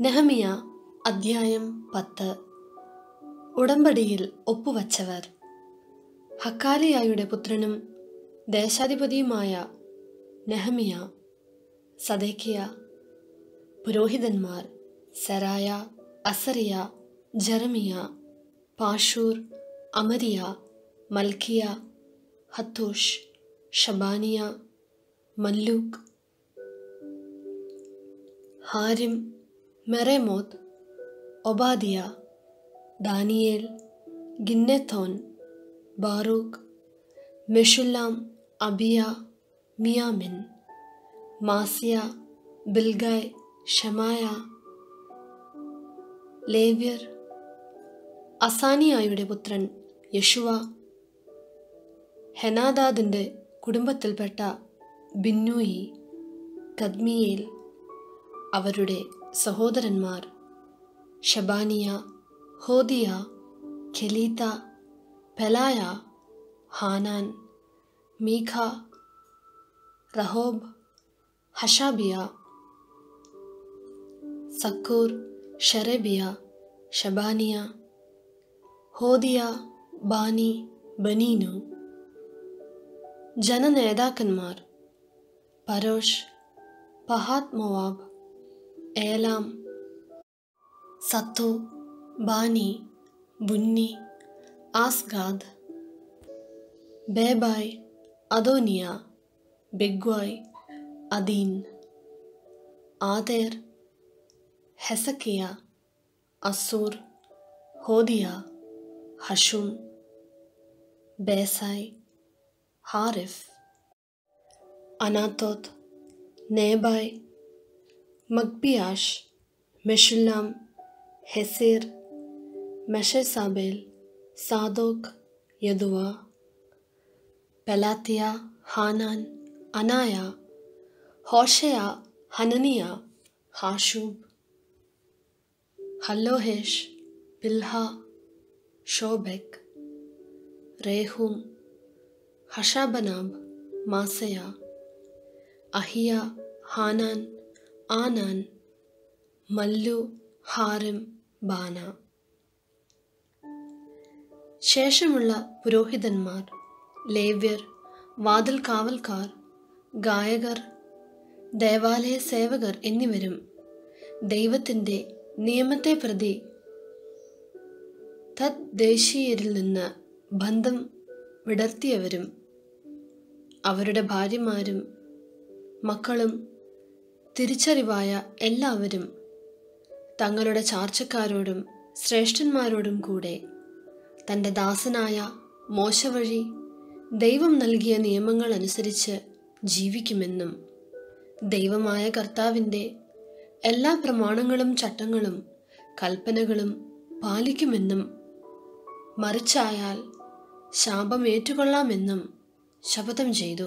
നെഹമിയ അദ്ധ്യായം പത്ത് ഉടമ്പടിയിൽ ഒപ്പുവച്ചവർ ഹക്കാലിയായുടെ പുത്രനും ദേശാധിപതിയുമായ നെഹമിയ സദേക്കിയ പുരോഹിതന്മാർ Seraiah Azariah Jeremiah Pashhur Amariah Malchijah Hattush Shebaniah Malluch Harim Meremoth Obadiah Daniel Ginnethon Baruch Meshullam Abijah മിയാമിൻ Maaziah Bilgai Shemaiah ലേവ്യർ അസാനിയായുടെ പുത്രൻ യശുവ ഹെനാദാദിൻ്റെ കുടുംബത്തിൽപ്പെട്ട ബിന്നൂയി കദ്മിയേൽ അവരുടെ സഹോദരന്മാർ Shebaniah Hodiah Kelita Pelaiah Hanan Mica Rehob Hashabiah Zaccur Sherebiah Shebaniah Hodiah Bani Beninu ജനനേതാക്കന്മാർ Parosh Pahath Moab Elam Zattu Bani Bunni Azgad Bebai Adonijah Bigvai Adin Ater Hezekiah Azzur Hodiah Hashum Bezai Hariph Anathoth Nebai Magpiash Meshullam Hezir Meshezabel Zadok Jaddua Pelatiah Hanan Anaiah Hoshea Hananiah Hasshub Hallohesh Pilha Shobek Rehum Hashabnah Maaseiah Ahiah Hanan Anan Malluch Harim Baanah ശേഷമുള്ള പുരോഹിതന്മാർ ലേവ്യർ വാതിൽ കാവൽക്കാർ ഗായകർ ദേവാലയ സേവകർ എന്നിവരും ദൈവത്തിൻ്റെ നിയമത്തെ പ്രതി തദ്ദേശീയരിൽ നിന്ന് ബന്ധം വിടർത്തിയവരും അവരുടെ ഭാര്യമാരും മക്കളും തിരിച്ചറിവായ എല്ലാവരും തങ്ങളുടെ ചാർച്ചക്കാരോടും ശ്രേഷ്ഠന്മാരോടും കൂടെ തൻ്റെ ദാസനായ മോശ വഴി ദൈവം നൽകിയ നിയമങ്ങൾ അനുസരിച്ച് ജീവിക്കുമെന്നും ദൈവമായ കർത്താവിൻ്റെ എല്ലാ പ്രമാണങ്ങളും ചട്ടങ്ങളും കൽപ്പനകളും പാലിക്കുമെന്നും മറിച്ചായാൽ ശാപമേറ്റുകൊള്ളാമെന്നും ശപഥം ചെയ്തു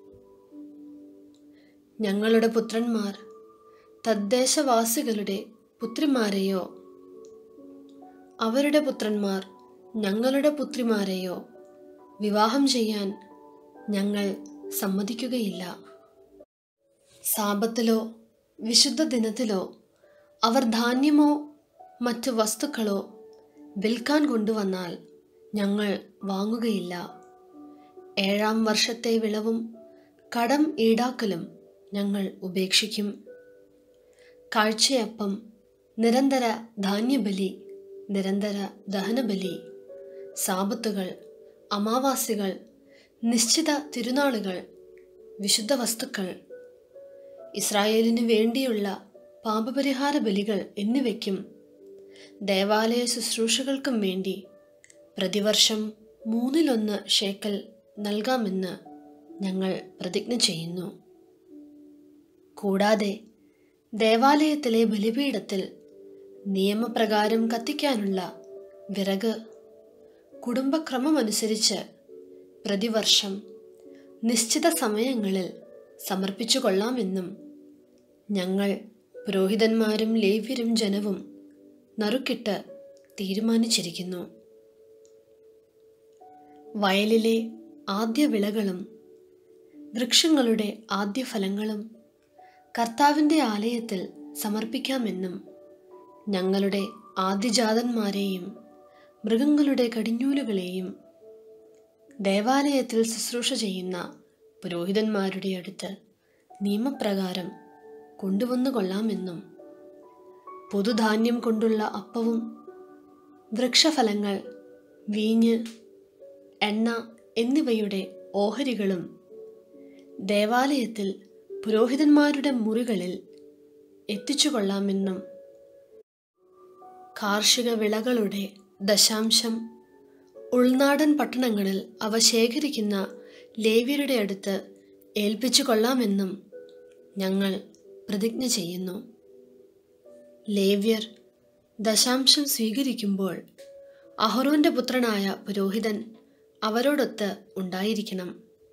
ഞങ്ങളുടെ പുത്രന്മാർ തദ്ദേശവാസികളുടെ പുത്രിമാരെയോ അവരുടെ പുത്രന്മാർ ഞങ്ങളുടെ പുത്രിമാരെയോ വിവാഹം ചെയ്യാൻ ഞങ്ങൾ സമ്മതിക്കുകയില്ല സാപത്തിലോ വിശുദ്ധ ദിനത്തിലോ അവർ ധാന്യമോ മറ്റു വസ്തുക്കളോ വിൽക്കാൻ കൊണ്ടുവന്നാൽ ഞങ്ങൾ വാങ്ങുകയില്ല ഏഴാം വർഷത്തെ വിളവും കടം ഈടാക്കലും ഞങ്ങൾ ഉപേക്ഷിക്കും കാഴ്ചയപ്പം നിരന്തര ധാന്യബലി നിരന്തര ദഹനബലി സാപത്തുകൾ അമാവാസികൾ നിശ്ചിത തിരുനാളുകൾ വിശുദ്ധ വസ്തുക്കൾ ഇസ്രായേലിന് വേണ്ടിയുള്ള പാപപരിഹാര ബലികൾ എന്നിവയ്ക്കും ദേവാലയ ശുശ്രൂഷകൾക്കും വേണ്ടി പ്രതിവർഷം മൂന്നിലൊന്ന് ഷേക്കൽ നൽകാമെന്ന് ഞങ്ങൾ പ്രതിജ്ഞ ചെയ്യുന്നു കൂടാതെ ദേവാലയത്തിലെ ബലിപീഠത്തിൽ നിയമപ്രകാരം കത്തിക്കാനുള്ള വിറക് കുടുംബക്രമമനുസരിച്ച് പ്രതിവർഷം നിശ്ചിത സമയങ്ങളിൽ സമർപ്പിച്ചു കൊള്ളാമെന്നും ഞങ്ങൾ പുരോഹിതന്മാരും ലേവ്യരും ജനവും നറുക്കിട്ട് തീരുമാനിച്ചിരിക്കുന്നു വയലിലെ ആദ്യ വിളകളും വൃക്ഷങ്ങളുടെ ആദ്യ ഫലങ്ങളും കർത്താവിൻ്റെ ആലയത്തിൽ സമർപ്പിക്കാമെന്നും ഞങ്ങളുടെ ആദ്യജാതന്മാരെയും മൃഗങ്ങളുടെ കടിഞ്ഞൂലുകളെയും ദേവാലയത്തിൽ ശുശ്രൂഷ ചെയ്യുന്ന പുരോഹിതന്മാരുടെ അടുത്ത് നിയമപ്രകാരം കൊണ്ടുവന്നു കൊള്ളാമെന്നും പൊതുധാന്യം കൊണ്ടുള്ള അപ്പവും വൃക്ഷഫലങ്ങൾ വീഞ്ഞ് എണ്ണ എന്നിവയുടെ ഓഹരികളും ദേവാലയത്തിൽ പുരോഹിതന്മാരുടെ മുറികളിൽ എത്തിച്ചു കൊള്ളാമെന്നും കാർഷിക വിളകളുടെ ദശാംശം ഉൾനാടൻ പട്ടണങ്ങളിൽ അവ ശേഖരിക്കുന്ന ലേവ്യരുടെ അടുത്ത് ഏൽപ്പിച്ചു കൊള്ളാമെന്നും ഞങ്ങൾ പ്രതിജ്ഞ ചെയ്യുന്നു ലേവ്യർ ദശാംശം സ്വീകരിക്കുമ്പോൾ അഹറോന്റെ പുത്രനായ പുരോഹിതൻ അവരോടൊത്ത് ഉണ്ടായിരിക്കണം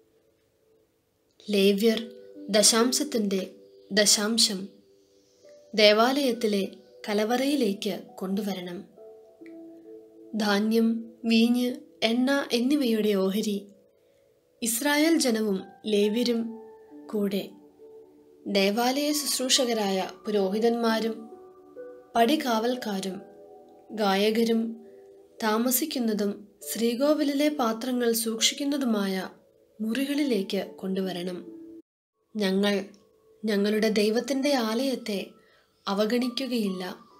ലേവ്യർ ദശാംശത്തിൻ്റെ ദശാംശം ദേവാലയത്തിലെ കലവറയിലേക്ക് കൊണ്ടുവരണം ധാന്യം വീഞ്ഞ് എണ്ണ എന്നിവയുടെ ഓഹരി ഇസ്രായേൽ ജനവും ലേവ്യരും കൂടെ ദേവാലയ ശുശ്രൂഷകരായ പുരോഹിതന്മാരും പടികാവൽക്കാരും ഗായകരും താമസിക്കുന്നതും ശ്രീകോവിലിലെ പാത്രങ്ങൾ സൂക്ഷിക്കുന്നതുമായ മുറികളിലേക്ക് കൊണ്ടുവരണം ഞങ്ങൾ ഞങ്ങളുടെ ദൈവത്തിൻ്റെ ആലയത്തെ അവഗണിക്കുകയില്ല